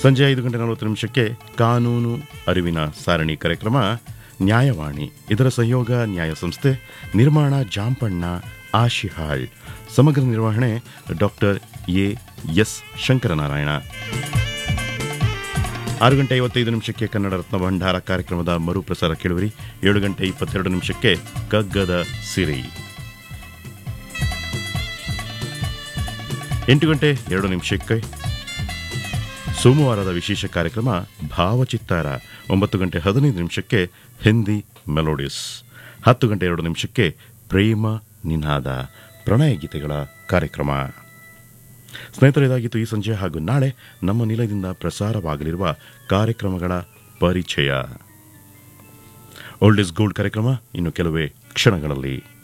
ಸಂಜೆ ಐದು ಗಂಟೆ ನಲವತ್ತು ನಿಮಿಷಕ್ಕೆ ಕಾನೂನು ಅರಿವಿನ ಸಾರಣಿ ಕಾರ್ಯಕ್ರಮ ನ್ಯಾಯವಾಣಿ ಇದರ ಸಹಯೋಗ ನ್ಯಾಯ ಸಂಸ್ಥೆ ನಿರ್ಮಾಣ ಜಾಂಪಣ್ಣ ಆಶಿಹಾಳ್ ಸಮಗ್ರ ನಿರ್ವಹಣೆ ಡಾಕ್ಟರ್ ಎ ಎಸ್ ಶಂಕರನಾರಾಯಣ ಆರು ಗಂಟೆ ಐವತ್ತೈದು ನಿಮಿಷಕ್ಕೆ ಕನ್ನಡ ರತ್ನ ಭಂಡಾರ ಕಾರ್ಯಕ್ರಮದ ಮರುಪ್ರಸಾರ ಕೇಳುವಿರಿ ಏಳು ಗಂಟೆ ಇಪ್ಪತ್ತೆರಡು ನಿಮಿಷಕ್ಕೆ ಕಗ್ಗದ ಸಿರಿ ಎಂಟು ಗಂಟೆ ಎರಡು ನಿಮಿಷಕ್ಕೆ ಸೋಮವಾರದ ವಿಶೇಷ ಕಾರ್ಯಕ್ರಮ ಭಾವಚಿತ್ತಾರ ಒಂಬತ್ತು ಗಂಟೆ ಹದಿನೈದು ನಿಮಿಷಕ್ಕೆ ಹಿಂದಿ ಮೆಲೋಡಿಸ್ ಹತ್ತು ಗಂಟೆ ಎರಡು ನಿಮಿಷಕ್ಕೆ ಪ್ರೇಮ ನಿನಾದ ಪ್ರಣಯ ಗೀತೆಗಳ ಕಾರ್ಯಕ್ರಮ ಸ್ನೇಹಿತರೆ ಇದಾಗಿತ್ತು ಈ ಸಂಜೆ ಹಾಗೂ ನಾಳೆ ನಮ್ಮ ನಿಲಯದಿಂದ ಪ್ರಸಾರವಾಗಲಿರುವ ಕಾರ್ಯಕ್ರಮಗಳ ಪರಿಚಯ ಓಲ್ಡ್ ಇಸ್ ಗೋಲ್ಡ್ ಕಾರ್ಯಕ್ರಮ ಇನ್ನು ಕೆಲವೇ ಕ್ಷಣಗಳಲ್ಲಿ